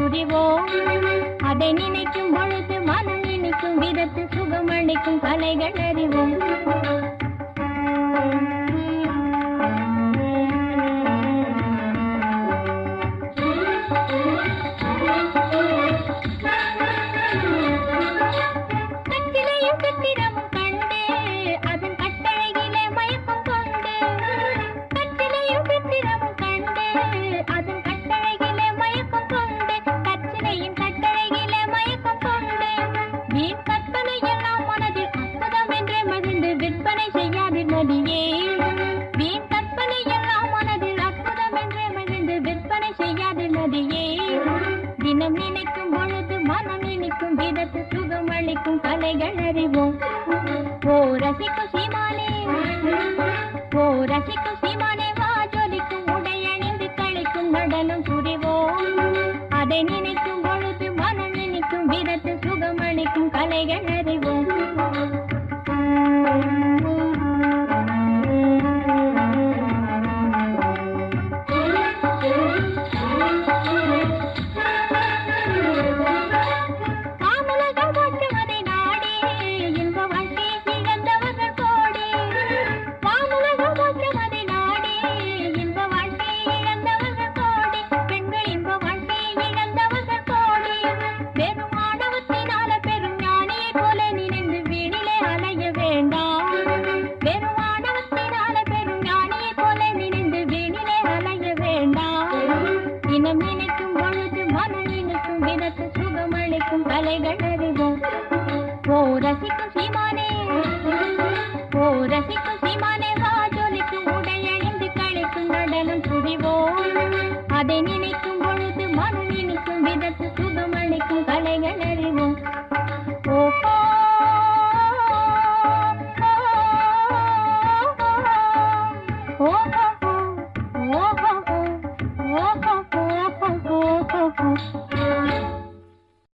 புரிவோம் அதை நினைக்கும் பொழுது மனம் நினைக்கும் விதத்து சுகமளிக்கும் கலைகள் அறிவோம் கட்டிலையும் சித்திரமும் கண்டு அதன் கட்டழகிலே மயக்கம் கொண்டு கட்டிலையும் சித்திரமும் கண்டு அதன் கட்டழகிலே மயக்கம் கொண்டு கச்சிலையும் கட்டழகிலே மயக்கம் கொண்டு வீண் கற்பனை எல்லாம் மனதில் அற்புதம் என்றே மகிழ்ந்து விற்பனை செய்யாதிர் நதியே வீண் கற்பனை எல்லாம் மனதில் அற்புதம் என்றே மகிழ்ந்து விற்பனை செய்யாதிர் நதியே தினம் நினைக்கும் பொழுது மனம் நினைக்கும் விதத்து சுகம் அளிக்கும் கலைகள் அறிவோம்